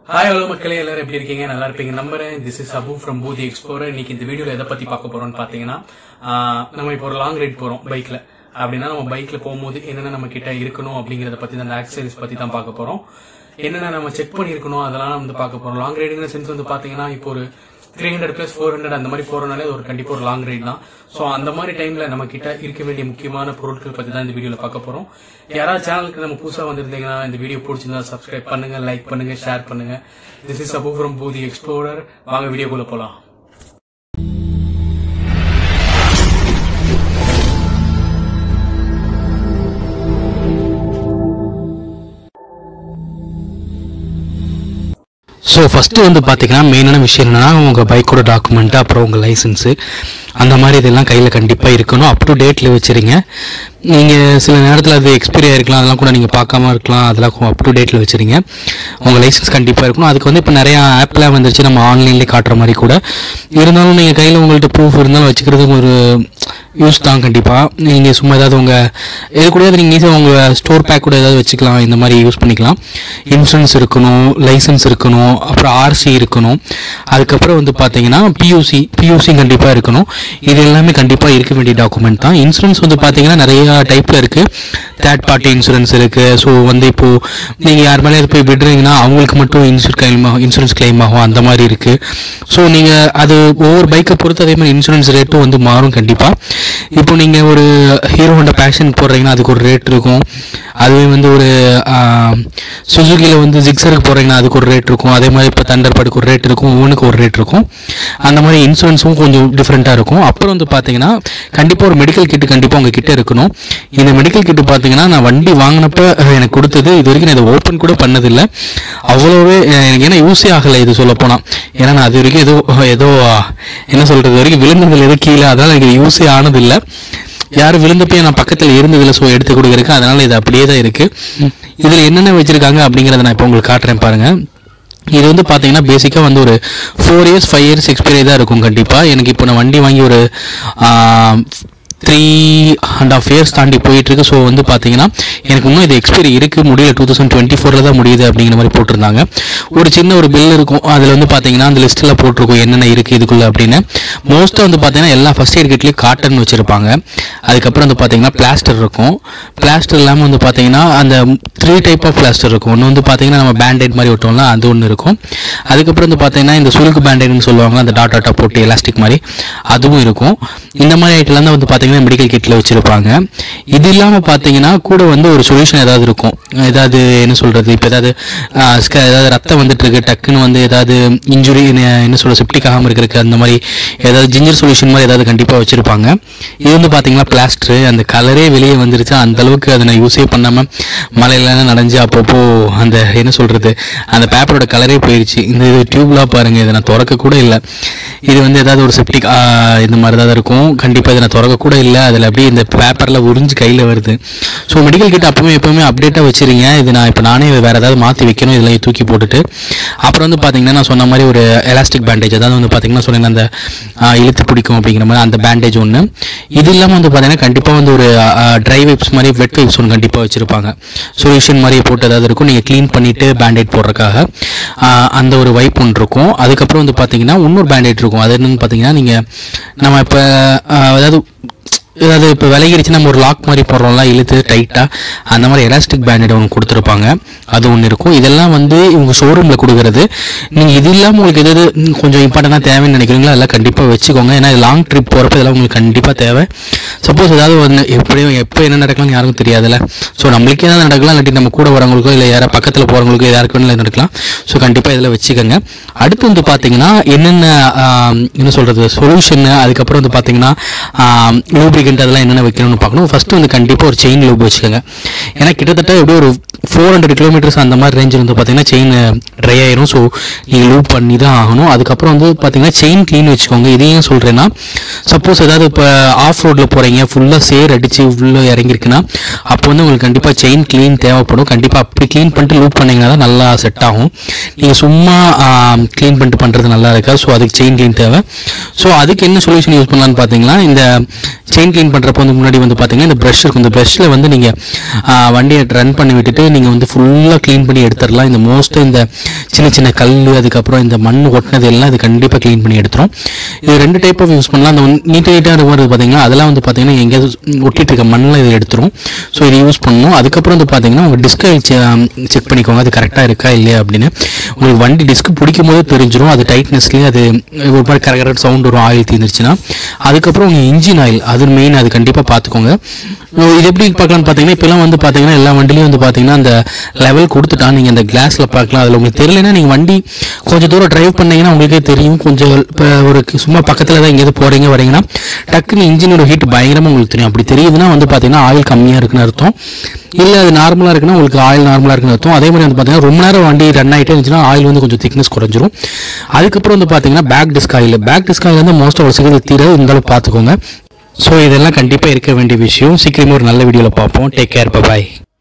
hi hello மக்களே எல்லாரும் எப்படி இருக்கீங்க நல்லா இருப்பீங்க நம்புறேன் this is Abu from foodie explorer இன்னைக்கு இந்த வீடியோல எதை பத்தி பார்க்க போறோம்னு பாத்தீங்கன்னா ஆஹ், நம்ம இப்போ ஒரு லாங் ரைட் போறோம் பைக்ல அப்படின்னா நம்ம பைக்ல போகும்போது என்னென்ன நம்ம கிட்ட இருக்கணும் அப்படிங்கறத பத்தி தான் அந்த ஆக்சசரிஸ் பத்தி தான் பார்க்க போறோம் என்னென்ன நம்ம செக் பண்ணிருக்கணும் அதெல்லாம் வந்து பார்க்க போறோம் லாங் ரைடுங்கிற சென்ஸ் வந்து பாத்தீங்கன்னா இப்போ ஒரு three hundred plus four hundred அந்த மாதிரி போறனாலே அது ஒரு கண்டிப்பா ஒரு லாங் ரைட் தான் ஸோ அந்த மாதிரி டைம்ல நம்ம கிட்ட இருக்க வேண்டிய முக்கியமான பொருட்கள் பத்தி தான் இந்த வீடியோல பார்க்க போறோம் யாராவது சேனலுக்கு நம்ம புதுசா வந்திருந்தீங்கன்னா இந்த வீடியோ பிடிச்சிருந்தா சப்ஸ்கிரைப் பண்ணுங்க லைக் பண்ணுங்க ஷேர் பண்ணுங்க this is Abu from foodie explorer வாங்க வீடியோக்குள்ள போலாம் ஸோ ஃபஸ்ட்டு வந்து பார்த்தீங்கன்னா மெயினான விஷயம் என்னன்னா உங்கள் பைக்கோட டாக்குமெண்ட்டு அப்புறம் உங்கள் லைசன்ஸு அந்த மாதிரி இதெல்லாம் கையில் கண்டிப்பாக இருக்கணும் அப் டு டேட்டில் வச்சுருங்க நீங்கள் சில நேரத்தில் அது எக்ஸ்பைரி ஆயிருக்கலாம் அதெல்லாம் கூட நீங்கள் பார்க்காம இருக்கலாம் அதெல்லாம் அப் டு டேட்டில் வச்சுருங்க உங்கள் லைசன்ஸ் கண்டிப்பாக இருக்கணும் அதுக்கு வந்து இப்போ நிறையா ஆப்லாம் வந்துருச்சு நம்ம ஆன்லைன்லேயே காட்டுற மாதிரி கூட இருந்தாலும் நீங்கள் கையில் உங்கள்கிட்ட ப்ரூஃப் இருந்தாலும் வச்சுக்கிறது ஒரு யூஸ் தான் கண்டிப்பாக நீங்கள் சும்மா ஏதாவது உங்கள் இது கூட நீங்கள் ஈஸியாக உங்கள் ஸ்டோர் பேக் கூட ஏதாவது வச்சுக்கலாம் இந்த மாதிரி யூஸ் பண்ணிக்கலாம் இன்சூரன்ஸ் இருக்கணும் லைசன்ஸ் இருக்கணும் அப்புறம் ஆர்சி இருக்கணும் அதுக்கப்புறம் வந்து பார்த்தீங்கன்னா பியூசி பியூசி கண்டிப்பாக இருக்கணும் இது எல்லாமே கண்டிப்பாக இருக்க வேண்டிய டாக்குமெண்ட் தான் இன்சூரன்ஸ் வந்து பார்த்தீங்கன்னா நிறைய டைப்பில் இருக்குது தேர்ட் பார்ட்டி இன்சூரன்ஸ் இருக்குது ஸோ வந்து இப்போது நீங்கள் யார் மேலே போய் விடுறீங்கன்னா அவங்களுக்கு மட்டும் இன்சூர் கிளைம் ஆகும் இன்சூரன்ஸ் கிளைம் ஆகும் அந்த மாதிரி இருக்குது ஸோ நீங்கள் அது ஒவ்வொரு பைக்கை பொறுத்து அதே மாதிரி இன்சூரன்ஸ் ரேட்டும் வந்து மாறும் கண்டிப்பாக இப்போ நீங்கள் ஒரு ஹீரோ ஹோண்டா பேஷன் போடுறீங்கன்னா அதுக்கு ஒரு ரேட் இருக்கும் அதுவே வந்து ஒரு சுசுகியில் வந்து ஜிக்ஸருக்கு போடுறீங்கன்னா அதுக்கு ஒரு ரேட் இருக்கும் அதே மாதிரி இப்போ தண்டர்பாடுக்கு ஒரு ரேட் இருக்கும் ஒவ்வொன்றுக்கு ஒரு ரேட் இருக்கும் அந்த மாதிரி இன்சூரன்ஸும் கொஞ்சம் டிஃப்ரெண்ட்டாக இருக்கும் அப்புறம் வந்து பார்த்தீங்கன்னா கண்டிப்பாக ஒரு மெடிக்கல் கிட்டு கண்டிப்பாக உங்கள் கிட்ட இருக்கணும் இந்த மெடிக்கல் கிட்டு பார்த்தீங்கன்னா நான் வண்டி வாங்கினப்ப எனக்கு கொடுத்தது இது வரைக்கும் நான் இதை ஓப்பன் கூட பண்ணதில்லை அவ்வளோவே அஹ், எனக்கு ஏன்னா யூஸே ஆகலை இது சொல்ல போனால் ஏன்னா நான் அது வரைக்கும் ஏதோ ஏதோ என்ன சொல்கிறது வரைக்கும் விழுந்ததில் எதுவும் கீழே அதனால் எனக்கு யூஸே ஆனதில்லை யாரும் விழுந்தப்ப நான் பக்கத்தில் இருந்ததில்ல ஸோ எடுத்து கொடுக்குறதுக்கு அதனால இது அப்படியே தான் இருக்கு இதில் என்னென்ன வச்சிருக்காங்க அப்படிங்கிறத நான் இப்போ உங்களுக்கு காட்டுறேன் பாருங்க இது வந்து பார்த்தீங்கன்னா பேசிக்காக வந்து ஒரு four years five years experience தான் இருக்கும் கண்டிப்பாக எனக்கு இப்போ நான் வண்டி வாங்கி ஒரு த்ரீ அண்ட் ஆஃப் இயர்ஸ் தாண்டி போயிட்டு இருக்கு ஸோ வந்து பார்த்தீங்கன்னா எனக்கு இன்னும் இது எக்ஸ்பைரி இருக்கு முடியல டூ தௌசண்ட் டுவெண்ட்டி ஃபோரில் தான் முடியுது அப்படிங்கிற மாதிரி போட்டிருந்தாங்க ஒரு சின்ன ஒரு பில் இருக்கும் அதில் வந்து பார்த்தீங்கன்னா அந்த லிஸ்ட்டில் போட்டிருக்கும் என்னென்ன இருக்குது இதுக்குள்ள அப்படின்னு மோஸ்ட்டாக வந்து பார்த்தீங்கன்னா எல்லா ஃபஸ்ட் எய்ட் கிட்லேயும் காட்டன் வச்சுருப்பாங்க அதுக்கப்புறம் வந்து பார்த்தீங்கன்னா பிளாஸ்டர் இருக்கும் பிளாஸ்டர் இல்லாமல் வந்து பார்த்தீங்கன்னா அந்த த்ரீ டைப் ஆஃப் பிளாஸ்டர் இருக்கும் ஒன்று வந்து பார்த்தீங்கன்னா நம்ம பேண்டேட் மாதிரி ஒட்டுவோம்ல அது ஒன்று இருக்கும் அதுக்கப்புறம் வந்து பார்த்தீங்கன்னா இந்த சுருக்கு பேண்டேட்னு சொல்லுவாங்க அந்த டாட் டாட்டா போட்டு எலாஸ்டிக் மாதிரி அதுவும் இருக்கும் இந்த மாதிரி ஐட்டம்லாம் தான் வந்து பார்த்தீங்கன்னா மெடிக்கல் கிட்டில் வச்சுருப்பாங்க இது இல்லாமல் பார்த்தீங்கன்னா கூட வந்து ஒரு சொல்யூஷன் ஏதாவது இருக்கும் ஏதாவது என்ன சொல்கிறது இப்போ ஏதாவது ஆஹ், sca- ஏதாவது ரத்தம் வந்துட்டு இருக்கு டக்குன்னு வந்து ஏதாவது இன்ஜுரி என்ன சொல்ற செப்டிக் ஆகாமல் இருக்கிறதுக்கு அந்த மாதிரி ஏதாவது ஜிஞ்சர் சொல்யூஷன் மாதிரி ஏதாவது கண்டிப்பாக வச்சுருப்பாங்க இது வந்து பார்த்தீங்கன்னா பிளாஸ்டரு அந்த கலரே வெளியே வந்துருச்சு அந்த அளவுக்கு அதை நான் யூஸே பண்ணாமல் மழையிலாம் நனைஞ்சு அப்பப்போ அந்த என்ன சொல்கிறது அந்த பேப்பரோட கலரே போயிடுச்சு இந்த இது டியூப்லாம் பாருங்கள் இதை நான் திறக்க கூட இல்லை இது வந்து ஏதாவது ஒரு செப்டிக் இந்த மாதிரி தான் இருக்கும் கண்டிப்பாக இதை நான் திறக்க கூட இல்லை அதில் அப்படியே இந்த பேப்பரில் உறிஞ்சு கையில் வருது ஸோ மெடிக்கல் கிட்ட அப்பவுமே எப்பவுமே அப்டேட்டாக வச்சிருங்க இது நான் இப்போ நானே வேறு ஏதாவது மாற்றி வைக்கணும் இதெல்லாம் தூக்கி போட்டுட்டு அப்புறம் வந்து பார்த்தீங்கன்னா நான் சொன்ன மாதிரி ஒரு எலாஸ்டிக் பேண்டேஜ் அதாவது வந்து பார்த்தீங்கன்னா சொன்னேன் அந்த ஆ, இழுத்து பிடிக்கும் அப்படிங்கிற மாதிரி அந்த பேண்டேஜ் ஒன்று இது இல்லாமல் வந்து பார்த்தீங்கன்னா கண்டிப்பாக வந்து ஒரு ட்ரை வைப்ஸ் மாதிரி வெட் வைப்ஸ் ஒன்று கண்டிப்பாக வச்சுருப்பாங்க சொல்யூஷன் மாதிரி போட்டு ஏதாவது இருக்கும் நீங்கள் க்ளீன் பண்ணிவிட்டு பேண்டேட் போடுறதுக்காக ஆ, அந்த ஒரு வைப் ஒன்று இருக்கும் அதுக்கப்புறம் வந்து பார்த்தீங்கன்னா இன்னொரு பேண்டேட் இருக்கும் அது என்னன்னு பார்த்தீங்கன்னா நீங்கள் நம்ம இப்போ அதாவது ஏதாவது இப்போ விலகிடுச்சு நம்ம ஒரு லாக் மாதிரி போடுறோம்ல இழுத்து டைட்டாக அந்த மாதிரி எலாஸ்டிக் பேண்டட் ஒன்று கொடுத்துருப்பாங்க அது ஒன்று இருக்கும் இதெல்லாம் வந்து இவங்க ஷோரூமில் கொடுக்குறது நீங்கள் இது இல்லாமல் உங்களுக்கு எது எது ம், கொஞ்சம் இம்பார்ட்டண்ட்டாக தேவைன்னு நினைக்கிறீங்களோ அதெல்லாம் கண்டிப்பாக வச்சுக்கோங்க ஏன்னா லாங் ட்ரிப் போகிறப்ப இதெல்லாம் உங்களுக்கு கண்டிப்பாக தேவை சப்போஸ் ஏதாவது ஒன்று எப்படியும் எப்போ என்ன நடக்கலாம்னு யாருக்கும் தெரியாதுல்ல ஸோ நம்மளுக்கே ஏதாவது நடக்கலாம் இல்லாட்டி நம்ம கூட வரவங்களுக்கோ இல்லை யாரா பக்கத்தில் போகிறவங்களுக்கோ யாருக்கு வேணாலும் நடக்கலாம் ஸோ கண்டிப்பாக இதில் வச்சுக்கோங்க அடுத்து வந்து பார்த்தீங்கன்னா என்னென்ன ஆம், என்ன சொல்கிறது சொல்யூஷன் அதுக்கப்புறம் வந்து பார்த்தீங்கன்னா லூப்ரிகண்ட் அதெல்லாம் என்னென்ன வைக்கணும்னு பார்க்கணும் ஃபஸ்ட்டு வந்து கண்டிப்பாக ஒரு செயின் லூப் வச்சுக்கோங்க ஏன்னா கிட்டத்தட்ட எப்படியும் ஒரு ஃபோர் ஹண்ட்ரட் கிலோமீட்டர்ஸ் அந்த மாதிரி ரேஞ்சில் வந்து பார்த்தீங்கன்னா செயின் ட்ரை ஆயிரும் ஸோ நீங்கள் லூப் பண்ணி தான் ஆகணும் அதுக்கப்புறம் வந்து பார்த்தீங்கன்னா செயின் க்ளீன் வச்சுக்கோங்க இதையும் சொல்கிறேன்னா சப்போஸ் ஏதாவது இப்போ ஆஃப் ரோட்டில் போகிறீங்க ஃபுல்லாக சேர் அடித்து உள்ளே இறங்கிருக்குன்னா அப்போ வந்து உங்களுக்கு கண்டிப்பாக செயின் க்ளீன் தேவைப்படும் கண்டிப்பாக அப்படி க்ளீன் பண்ணிட்டு லூப் பண்ணிங்கன்னா தான் நல்லா செட் ஆகும் நீங்கள் சும்மா க்ளீன் பண்ணிட்டு பண்ணுறது நல்லா இருக்கா ஸோ அதுக்கு செயின் க்ளீன் தேவை ஸோ அதுக்கு என்ன சொல்யூஷன் யூஸ் பண்ணலாம்னு பார்த்தீங்கன்னா இந்த செயின் டேங்க் க்ளீன் பண்ணுறப்போ வந்து முன்னாடி வந்து பார்த்தீங்கன்னா இந்த ப்ரஷ் இருக்கும் இந்த ப்ரஷ்ஷில் வந்து நீங்கள் வண்டியை ரன் பண்ணி விட்டுட்டு நீங்கள் வந்து ஃபுல்லாக க்ளீன் பண்ணி எடுத்துடலாம் இந்த மோஸ்ட் இந்த சின்ன சின்ன கல் அதுக்கப்புறம் இந்த மண் ஒட்டினது எல்லாம் இது கண்டிப்பாக க்ளீன் பண்ணி எடுத்துரும் இது ரெண்டு டைப் ஆஃப் யூஸ் பண்ணலாம் அந்த நீட் நீட்டாக இருக்கிறது பார்த்தீங்கன்னா அதெல்லாம் வந்து பார்த்தீங்கன்னா எங்கேயாவது ஒட்டிட்டு இருக்க மண்ணில் இது எடுத்துரும் ஸோ இது யூஸ் பண்ணணும் அதுக்கப்புறம் வந்து பார்த்தீங்கன்னா உங்கள் டிஸ்கை செக் பண்ணிக்கோங்க அது கரெக்டாக இருக்கா இல்லையா அப்படின்னு உங்களுக்கு வண்டி டிஸ்க் பிடிக்கும் போது தெரிஞ்சிடும் அது டைட்னஸ்லேயே அது ஒரு மாதிரி கரெக்டாக சவுண்ட் வரும் ஆயில் தீர்ந்துருச்சுன்னா அதுக்கப்புறம் உங்கள் இன்ஜின் ஆயில் அது மெயின் அது கண்டிப்பாக பார்த்துக்கோங்க So, இது எப்படி பார்க்கலாம்னு பார்த்தீங்கன்னா இப்போலாம் வந்து பார்த்தீங்கன்னா எல்லா வண்டிலையும் வந்து பார்த்தீங்கன்னா அந்த லெவல் கொடுத்துட்டா நீங்கள் அந்த கிளாஸில் பார்க்கலாம் அதில் உங்களுக்கு தெரியலனா நீங்கள் வண்டி கொஞ்சம் தூரம் டிரைவ் பண்ணீங்கன்னா உங்களுக்கே தெரியும் கொஞ்சம் இப்போ ஒரு சும்மா பக்கத்தில் தான் எங்கேயாவது போகிறீங்க வரீங்கன்னா டக்குன்னு இன்ஜினோட ஹீட் பயங்கரமாக உங்களுக்கு தெரியும் அப்படி தெரியுதுன்னா வந்து பார்த்தீங்கன்னா ஆயில் கம்மியாக இருக்குன்னு அர்த்தம் இல்லை அது நார்மலாக இருக்குன்னா உங்களுக்கு ஆயில் நார்மலாக இருக்குன்னு அர்த்தம் அதே மாதிரி வந்து பார்த்தீங்கன்னா ரொம்ப நேரம் வண்டி ரன் ஆகிட்டே இருந்துச்சுன்னா ஆயில் வந்து கொஞ்சம் திக்னஸ் குறைஞ்சிரும் அதுக்கப்புறம் வந்து பார்த்தீங்கன்னா back disc oil back disc oil வந்து மோஸ்ட் ஆஃப் சீக்கிரம் தீர இருந்தாலும் பார்த்துக்கோங்க ஸோ இதெல்லாம் கண்டிப்பாக இருக்க வேண்டிய விஷயம் சீக்கிரமே ஒரு நல்ல வீடியோவில் பார்ப்போம் டேக் கேர் பாய்